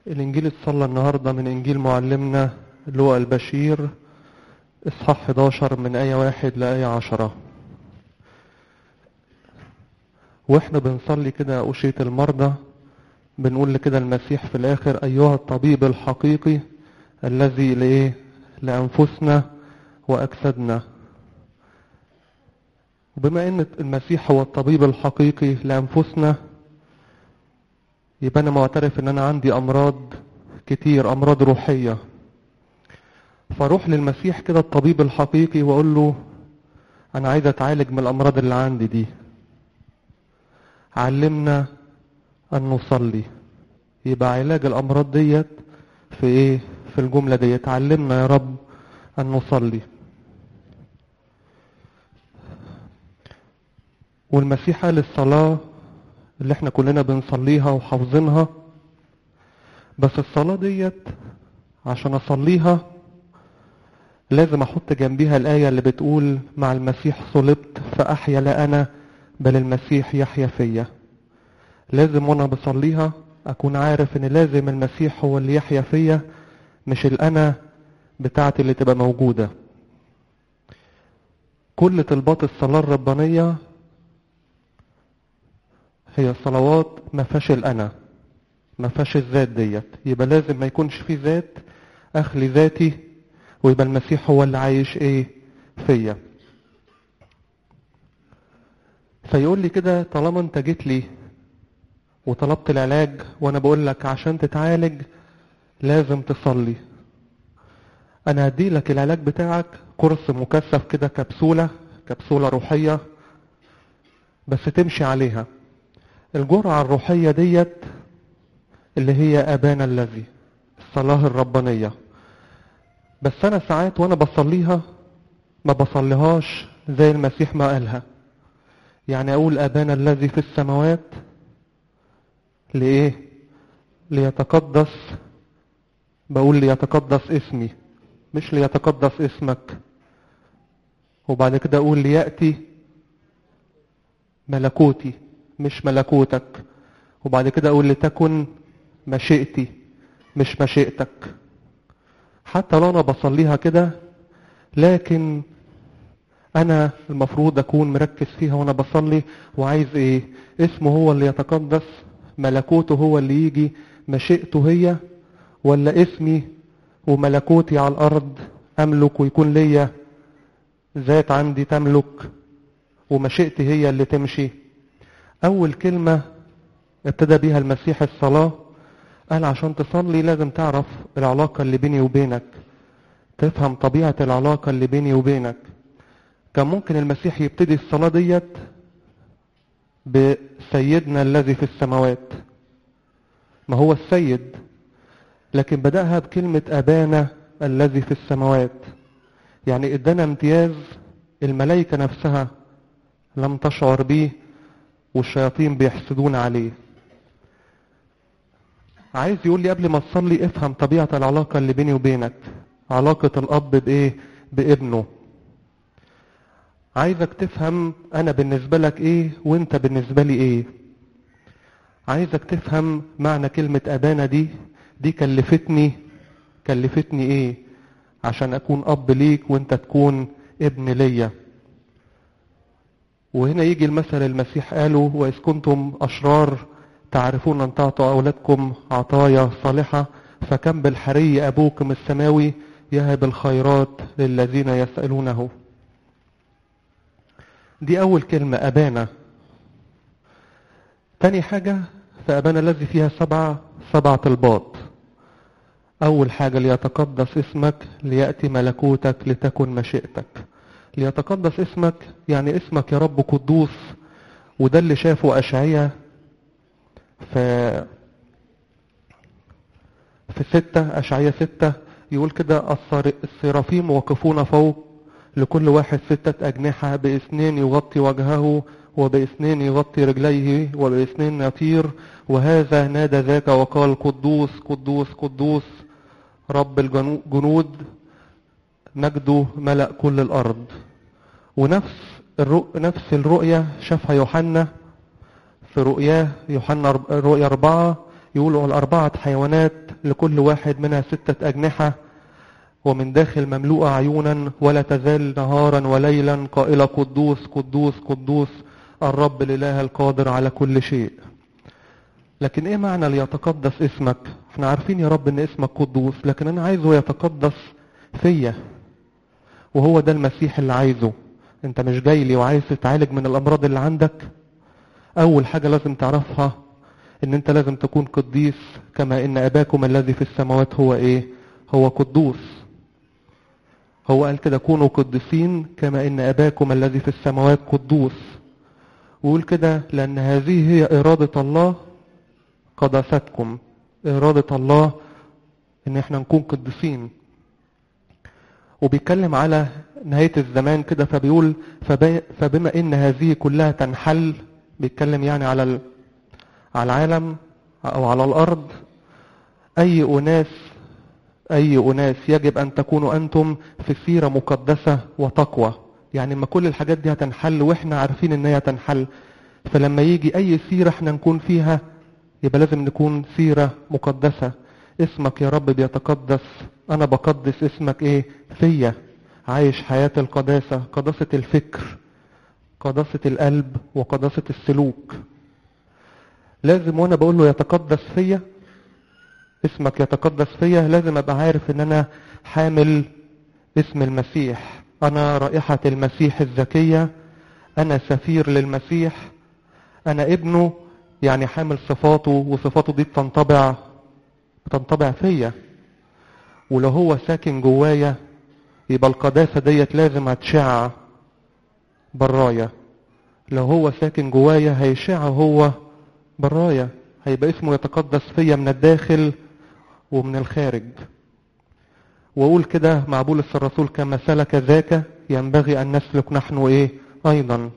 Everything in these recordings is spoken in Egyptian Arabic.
الإنجيل اتصلى النهاردة من إنجيل معلمنا لوقا البشير إصحاح 11 من آية واحد لآية عشرة وإحنا بنصلي كده أشية المرضى بنقول كده المسيح في الآخر أيها الطبيب الحقيقي الذي لإيه لأنفسنا وأجسادنا وبما ان المسيح هو الطبيب الحقيقي لانفسنا يبقى انا معترف ان انا عندي امراض كتير امراض روحيه فاروح للمسيح كده الطبيب الحقيقي واقول له انا عايز اتعالج من الامراض اللي عندي دي علمنا ان نصلي يبقى علاج الامراض ديت في ايه في الجمله ديت علمنا يا رب ان نصلي والمسيح قال الصلاة اللي احنا كلنا بنصليها وحافظينها بس الصلاة ديت عشان اصليها لازم احط جنبيها الآية اللي بتقول مع المسيح صلبت فأحيا لا أنا بل المسيح يحيا فيا لازم وانا بصليها اكون عارف ان لازم المسيح هو اللي يحيا فيا مش الأنا بتاعتي اللي تبقى موجودة كل طلبات الصلاة الربانية هي صلوات ما فيهاش الانا ما فيهاش الذات ديت يبقى لازم ما يكونش في ذات اخلي ذاتي ويبقى المسيح هو اللي عايش ايه فيا فيقول لي كده طالما انت جيت لي وطلبت العلاج وانا بقول لك عشان تتعالج لازم تصلي انا هدي لك العلاج بتاعك كورس مكثف كده كبسولة كبسولة روحية بس تمشي عليها الجرعة الروحية ديت اللي هي أبانا الذي الصلاة الربانية بس أنا ساعات وأنا بصليها ما بصليهاش زي المسيح ما قالها يعني أقول أبانا الذي في السماوات لإيه ليتقدس بقول ليتقدس اسمي مش ليتقدس اسمك وبعد كده أقول ليأتي ملكوتي مش ملكوتك وبعد كده اقول لتكن مشيئتي مش مشيئتك حتى لو انا بصليها كده لكن انا المفروض اكون مركز فيها وانا بصلي وعايز ايه اسمه هو اللي يتقدس ملكوته هو اللي يجي مشيئته هي ولا اسمي وملكوتي على الارض املك ويكون ليا ذات عندي تملك ومشيئتي هي اللي تمشي أول كلمة ابتدى بيها المسيح الصلاة قال عشان تصلي لازم تعرف العلاقة اللي بيني وبينك تفهم طبيعة العلاقة اللي بيني وبينك كان ممكن المسيح يبتدي الصلاة ديت بسيدنا الذي في السماوات ما هو السيد لكن بدأها بكلمة أبانا الذي في السماوات يعني ادانا امتياز الملائكة نفسها لم تشعر به والشياطين بيحسدون عليه عايز يقول لي قبل ما تصلي افهم طبيعة العلاقة اللي بيني وبينك علاقة الأب بإيه بابنه عايزك تفهم أنا بالنسبة لك إيه وإنت بالنسبة لي إيه عايزك تفهم معنى كلمة أبانا دي دي كلفتني كلفتني إيه عشان أكون أب ليك وإنت تكون ابن ليا وهنا يجي المثل المسيح قاله وإذ كنتم أشرار تعرفون أن تعطوا أولادكم عطايا صالحة فكم بالحري أبوكم السماوي يهب الخيرات للذين يسألونه دي أول كلمة أبانا تاني حاجة فأبانا الذي فيها سبعة سبع طلبات أول حاجة ليتقدس اسمك ليأتي ملكوتك لتكن مشيئتك ليتقدس اسمك يعني اسمك يا رب قدوس وده اللي شافه أشعية في في ستة أشعية ستة يقول كده السرافيم واقفون فوق لكل واحد ستة أجنحة بإثنين يغطي وجهه وبإثنين يغطي رجليه وبإثنين يطير وهذا نادى ذاك وقال قدوس قدوس قدوس رب الجنود مجده ملأ كل الأرض ونفس الرؤ... نفس الرؤية شافها يوحنا في رؤياه يوحنا رؤيا أربعة يقولوا الأربعة حيوانات لكل واحد منها ستة أجنحة ومن داخل مملوءة عيونا ولا تزال نهارا وليلا قائلة قدوس قدوس قدوس الرب الإله القادر على كل شيء لكن ايه معنى ليتقدس اسمك احنا عارفين يا رب ان اسمك قدوس لكن انا عايزه يتقدس فيا وهو ده المسيح اللي عايزه انت مش جاي لي وعايز تتعالج من الامراض اللي عندك اول حاجة لازم تعرفها ان انت لازم تكون قديس كما ان اباكم الذي في السماوات هو ايه هو قدوس هو قال كده كونوا قديسين كما ان اباكم الذي في السماوات قدوس ويقول كده لان هذه هي ارادة الله قداستكم ارادة الله ان احنا نكون قديسين وبيتكلم على نهاية الزمان كده فبيقول فب- فبما ان هذه كلها تنحل بيتكلم يعني على ال- على العالم او على الارض اي اناس اي اناس يجب ان تكونوا انتم في سيرة مقدسة وتقوى يعني ما كل الحاجات دي هتنحل واحنا عارفين ان هي هتنحل فلما يجي اي سيرة احنا نكون فيها يبقى لازم نكون سيرة مقدسة اسمك يا رب بيتقدس انا بقدس اسمك ايه فيا عايش حياة القداسة قداسة الفكر قداسة القلب وقداسة السلوك لازم وانا بقول له يتقدس فيا اسمك يتقدس فيا لازم ابقى عارف ان انا حامل اسم المسيح انا رائحة المسيح الزكية انا سفير للمسيح انا ابنه يعني حامل صفاته وصفاته دي بتنطبع بتنطبع فيا ولو هو ساكن جوايا يبقى القداسة ديت لازم هتشع برايا لو هو ساكن جوايا هيشع هو برايا هيبقى اسمه يتقدس فيا من الداخل ومن الخارج واقول كده مع بولس الرسول كما سلك ذاك ينبغي ان نسلك نحن ايه ايضا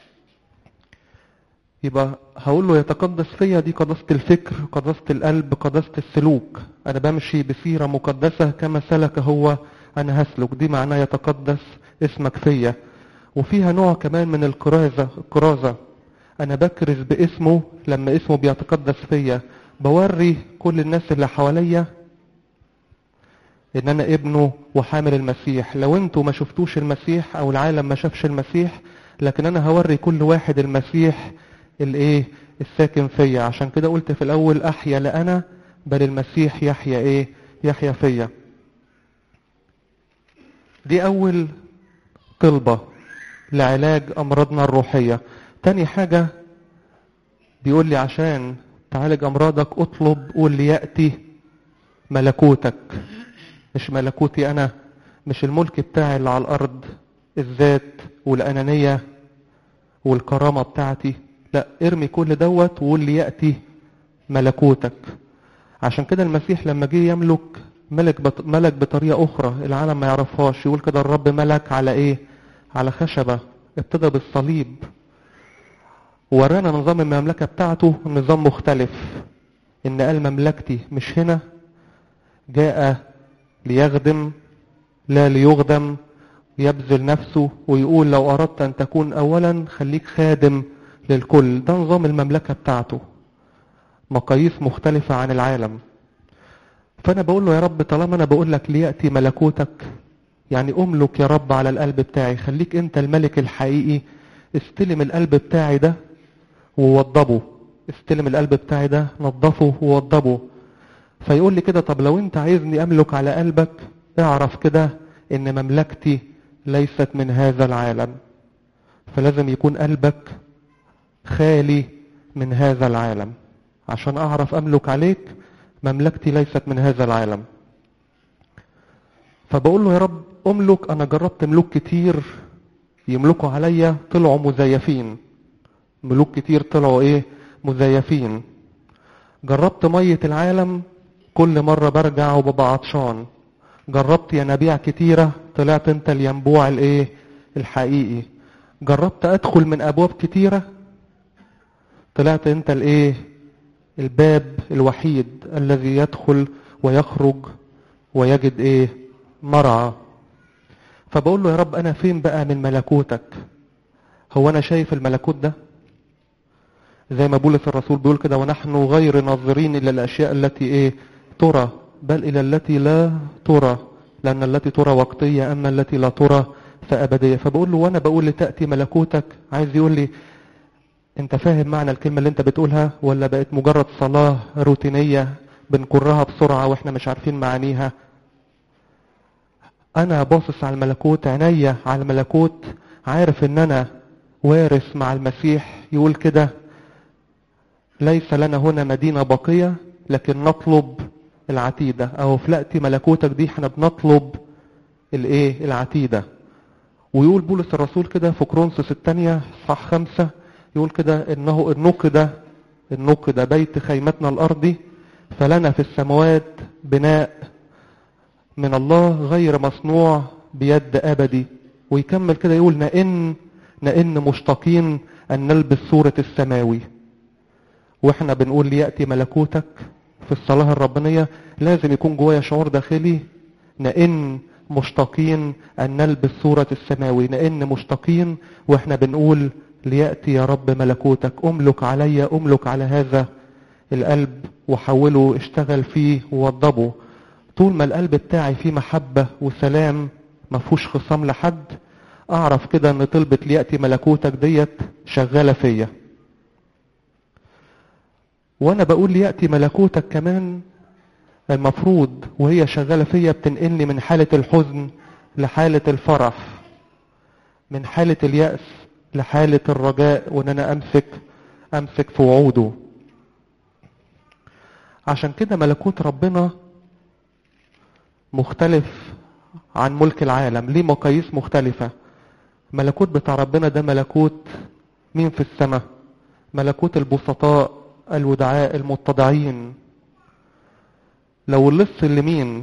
يبقى هقول له يتقدس فيا دي قداسة الفكر قداسة القلب قداسة السلوك انا بمشي بسيرة مقدسة كما سلك هو انا هسلك دي معناه يتقدس اسمك فيا وفيها نوع كمان من الكرازة الكرازة انا بكرز باسمه لما اسمه بيتقدس فيا بوري كل الناس اللي حواليا ان انا ابنه وحامل المسيح لو انتوا ما شفتوش المسيح او العالم ما شافش المسيح لكن انا هوري كل واحد المسيح الايه الساكن فيا عشان كده قلت في الاول احيا لا انا بل المسيح يحيا ايه يحيا فيا دي اول طلبة لعلاج امراضنا الروحية تاني حاجة بيقول لي عشان تعالج امراضك اطلب قول ليأتي ملكوتك مش ملكوتي انا مش الملك بتاعي اللي على الارض الذات والانانية والكرامة بتاعتي لا ارمي كل دوت وقول لي يأتي ملكوتك عشان كده المسيح لما جه يملك ملك بط... ملك بطريقة أخرى العالم ما يعرفهاش يقول كده الرب ملك على إيه على خشبة ابتدى بالصليب ورانا نظام المملكة بتاعته نظام مختلف إن قال مملكتي مش هنا جاء ليخدم لا ليخدم يبذل نفسه ويقول لو أردت أن تكون أولا خليك خادم للكل ده نظام المملكة بتاعته مقاييس مختلفة عن العالم فأنا بقول له يا رب طالما أنا بقول لك ليأتي ملكوتك يعني أملك يا رب على القلب بتاعي خليك أنت الملك الحقيقي استلم القلب بتاعي ده ووضبه استلم القلب بتاعي ده نظفه ووضبه فيقول لي كده طب لو انت عايزني املك على قلبك اعرف كده ان مملكتي ليست من هذا العالم فلازم يكون قلبك خالي من هذا العالم عشان اعرف املك عليك مملكتي ليست من هذا العالم فبقول له يا رب املك انا جربت ملوك كتير يملكوا عليا طلعوا مزيفين ملوك كتير طلعوا ايه مزيفين جربت مية العالم كل مرة برجع وببقى عطشان جربت ينابيع كتيرة طلعت انت الينبوع الايه الحقيقي جربت ادخل من ابواب كتيرة طلعت انت الايه الباب الوحيد الذي يدخل ويخرج ويجد ايه مرعى فبقول له يا رب انا فين بقى من ملكوتك هو انا شايف الملكوت ده زي ما بولس الرسول بيقول كده ونحن غير ناظرين الى الاشياء التي ايه ترى بل الى التي لا ترى لان التي ترى وقتيه اما التي لا ترى فابديه فبقول له وانا بقول لتاتي ملكوتك عايز يقول لي انت فاهم معنى الكلمه اللي انت بتقولها ولا بقت مجرد صلاه روتينيه بنكرها بسرعه واحنا مش عارفين معانيها انا باصص على الملكوت عينيا على الملكوت عارف ان انا وارث مع المسيح يقول كده ليس لنا هنا مدينة باقية لكن نطلب العتيدة او في لأتي ملكوتك دي احنا بنطلب الايه العتيدة ويقول بولس الرسول كده في كرونسوس الثانية صح خمسة يقول كده انه النقد النقد بيت خيمتنا الارضي فلنا في السماوات بناء من الله غير مصنوع بيد ابدي ويكمل كده يقول نئن نئن مشتاقين ان نلبس صورة السماوي واحنا بنقول ليأتي ملكوتك في الصلاة الربانية لازم يكون جوايا شعور داخلي نئن مشتاقين ان نلبس صورة السماوي نئن مشتاقين واحنا بنقول ليأتي يا رب ملكوتك املك علي املك على هذا القلب وحوله اشتغل فيه ووضبه طول ما القلب بتاعي فيه محبة وسلام ما فيهوش خصام لحد اعرف كده ان طلبة ليأتي ملكوتك ديت شغالة فيا وانا بقول ليأتي ملكوتك كمان المفروض وهي شغالة فيا بتنقلني من حالة الحزن لحالة الفرح من حالة اليأس لحالة الرجاء وان انا امسك امسك في وعوده عشان كده ملكوت ربنا مختلف عن ملك العالم ليه مقاييس مختلفة ملكوت بتاع ربنا ده ملكوت مين في السماء ملكوت البسطاء الودعاء المتضعين لو اللص اللي مين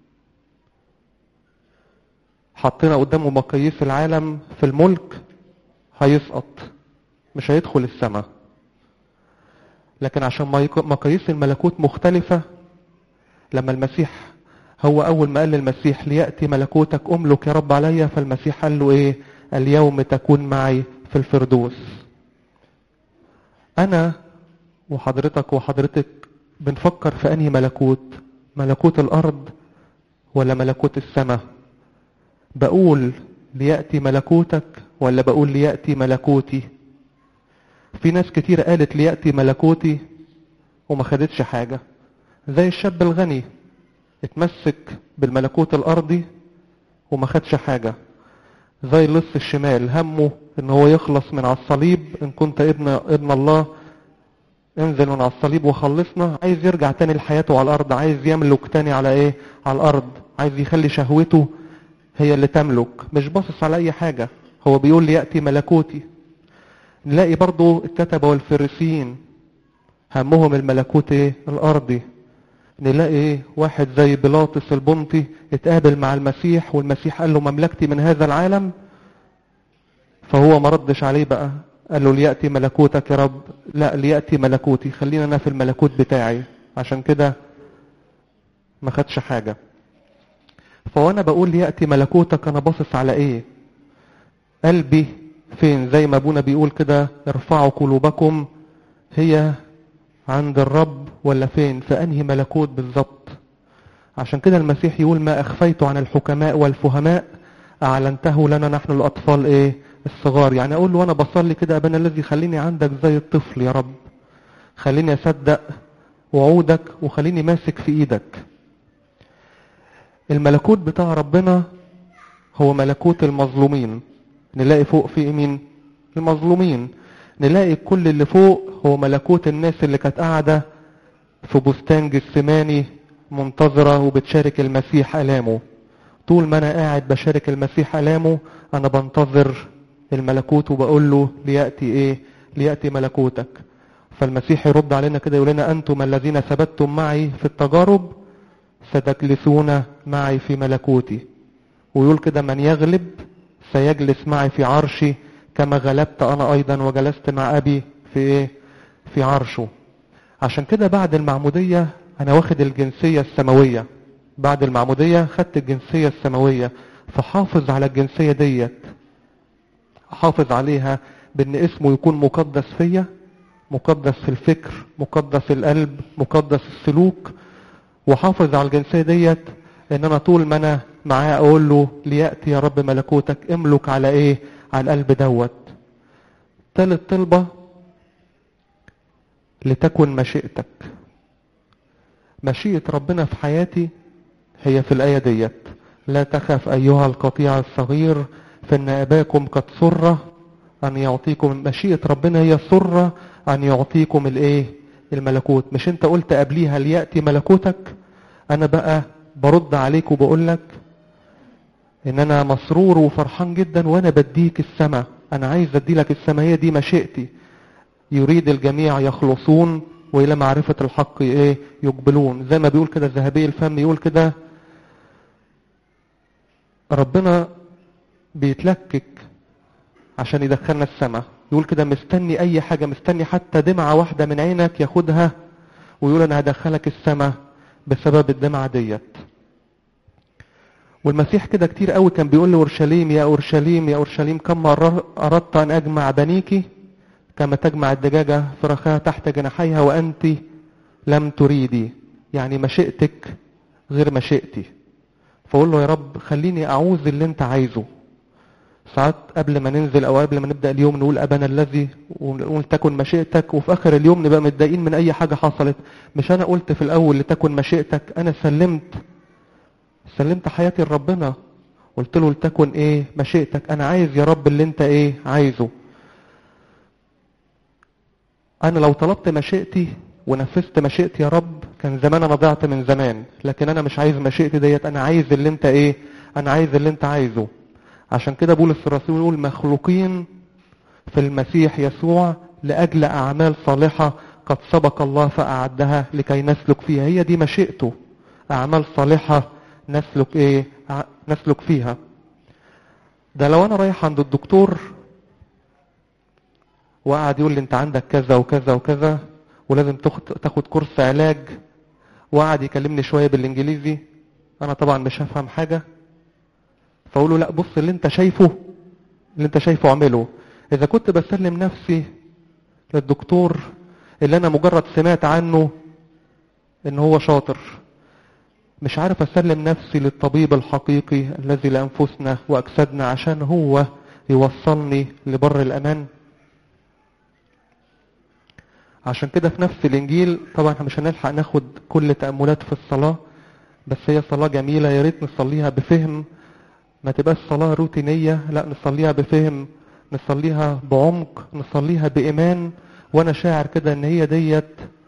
حطينا قدامه مقاييس العالم في الملك هيسقط مش هيدخل السماء لكن عشان مقاييس الملكوت مختلفة لما المسيح هو أول ما قال للمسيح ليأتي ملكوتك أملك يا رب عليا فالمسيح قال له إيه اليوم تكون معي في الفردوس أنا وحضرتك وحضرتك بنفكر في أنهي ملكوت ملكوت الأرض ولا ملكوت السماء بقول ليأتي ملكوتك ولا بقول ليأتي ملكوتي في ناس كتير قالت ليأتي ملكوتي وما خدتش حاجة زي الشاب الغني اتمسك بالملكوت الأرضي وما خدش حاجة زي اللص الشمال همه ان هو يخلص من على الصليب ان كنت ابن ابن الله انزل من على الصليب وخلصنا عايز يرجع تاني لحياته على الارض عايز يملك تاني على ايه على الارض عايز يخلي شهوته هي اللي تملك مش باصص على اي حاجة هو بيقول لي يأتي ملكوتي نلاقي برضو الكتبة والفريسيين همهم الملكوت ايه الارضي نلاقي ايه واحد زي بيلاطس البنطي اتقابل مع المسيح والمسيح قال له مملكتي من هذا العالم فهو ما ردش عليه بقى قال له ليأتي ملكوتك يا رب لا ليأتي ملكوتي خلينا انا في الملكوت بتاعي عشان كده ما خدش حاجة فوانا بقول ليأتي ملكوتك انا باصص على ايه قلبي فين زي ما ابونا بيقول كده ارفعوا قلوبكم هي عند الرب ولا فين في انهي ملكوت بالظبط عشان كده المسيح يقول ما اخفيت عن الحكماء والفهماء اعلنته لنا نحن الاطفال ايه الصغار يعني اقول له وانا بصلي كده ابانا الذي خليني عندك زي الطفل يا رب خليني اصدق وعودك وخليني ماسك في ايدك الملكوت بتاع ربنا هو ملكوت المظلومين نلاقي فوق في مين المظلومين نلاقي كل اللي فوق هو ملكوت الناس اللي كانت قاعدة في بستان جسماني منتظرة وبتشارك المسيح ألامه طول ما أنا قاعد بشارك المسيح ألامه أنا بنتظر الملكوت وبقول له ليأتي إيه ليأتي ملكوتك فالمسيح يرد علينا كده يقول لنا أنتم الذين ثبتتم معي في التجارب ستجلسون معي في ملكوتي ويقول كده من يغلب سيجلس معي في عرشي كما غلبت أنا أيضا وجلست مع أبي في إيه في عرشه عشان كده بعد المعمودية أنا واخد الجنسية السماوية بعد المعمودية خدت الجنسية السماوية فحافظ على الجنسية ديت حافظ عليها بأن اسمه يكون مقدس فيا مقدس في الفكر مقدس القلب مقدس السلوك وحافظ على الجنسية ديت ان انا طول ما انا معاه اقول له ليأتي يا رب ملكوتك املك على ايه على القلب دوت تالت طلبة لتكن مشيئتك مشيئة ربنا في حياتي هي في الآية ديت لا تخف أيها القطيع الصغير فإن أباكم قد سر أن يعطيكم مشيئة ربنا هي سر أن يعطيكم الإيه الملكوت مش أنت قلت قبليها ليأتي ملكوتك أنا بقى برد عليك وبقول لك إن أنا مسرور وفرحان جدا وأنا بديك السماء أنا عايز أدي لك السماء هي دي مشيئتي يريد الجميع يخلصون والى معرفة الحق ايه يقبلون زي ما بيقول كده ذهبي الفم يقول كده ربنا بيتلكك عشان يدخلنا السماء يقول كده مستني اي حاجة مستني حتى دمعة واحدة من عينك ياخدها ويقول انا هدخلك السماء بسبب الدمعة ديت والمسيح كده كتير قوي كان بيقول لأورشليم يا أورشليم يا أورشليم كم مرة أردت أن أجمع بنيكي كما تجمع الدجاجة فرخها تحت جناحيها وأنت لم تريدي يعني مشيئتك غير مشيئتي فأقول له يا رب خليني أعوز اللي أنت عايزه ساعات قبل ما ننزل أو قبل ما نبدأ اليوم نقول أبانا الذي ونقول تكن مشيئتك وفي آخر اليوم نبقى متضايقين من أي حاجة حصلت مش أنا قلت في الأول لتكن مشيئتك أنا سلمت سلمت حياتي لربنا قلت له لتكن إيه مشيئتك أنا عايز يا رب اللي أنت إيه عايزه انا لو طلبت مشيئتي ونفذت مشيئتي يا رب كان زمان انا ضعت من زمان لكن انا مش عايز مشيئتي ديت انا عايز اللي انت ايه انا عايز اللي انت عايزه عشان كده بولس الرسول يقول مخلوقين في المسيح يسوع لاجل اعمال صالحه قد سبق الله فاعدها لكي نسلك فيها هي دي مشيئته اعمال صالحه نسلك ايه نسلك فيها ده لو انا رايح عند الدكتور وقعد يقول لي انت عندك كذا وكذا وكذا ولازم تاخد كورس علاج وقعد يكلمني شويه بالانجليزي انا طبعا مش هفهم حاجه فاقول له لا بص اللي انت شايفه اللي انت شايفه اعمله اذا كنت بسلم نفسي للدكتور اللي انا مجرد سمعت عنه ان هو شاطر مش عارف اسلم نفسي للطبيب الحقيقي الذي لانفسنا واجسادنا عشان هو يوصلني لبر الامان عشان كده في نفس الانجيل طبعا احنا مش هنلحق ناخد كل تأملات في الصلاة بس هي صلاة جميلة يا ريت نصليها بفهم ما تبقاش صلاة روتينية لا نصليها بفهم نصليها بعمق نصليها بإيمان وانا شاعر كده ان هي ديت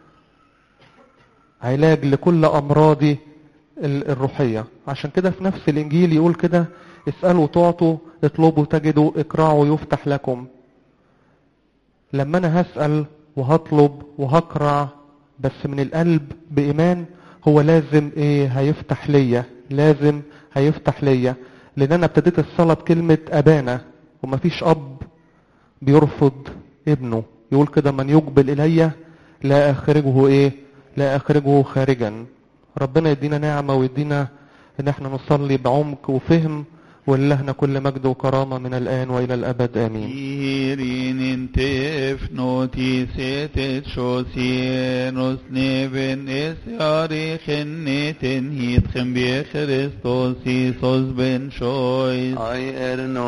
علاج لكل امراضي الروحية عشان كده في نفس الانجيل يقول كده اسألوا تعطوا اطلبوا تجدوا اقرعوا يفتح لكم لما انا هسأل وهطلب وهقرع بس من القلب بإيمان هو لازم ايه هيفتح ليا لازم هيفتح ليا لان انا ابتديت الصلاة بكلمة ابانا ومفيش اب بيرفض ابنه يقول كده من يقبل الي لا اخرجه ايه لا اخرجه خارجا ربنا يدينا نعمة ويدينا ان احنا نصلي بعمق وفهم ولهنا كل مجد وكرامة من الآن وإلى الأبد آمين Irinin tefnotis et shosienos neben es yarichen neten hitchen bi Christos Isos ben shois. I er no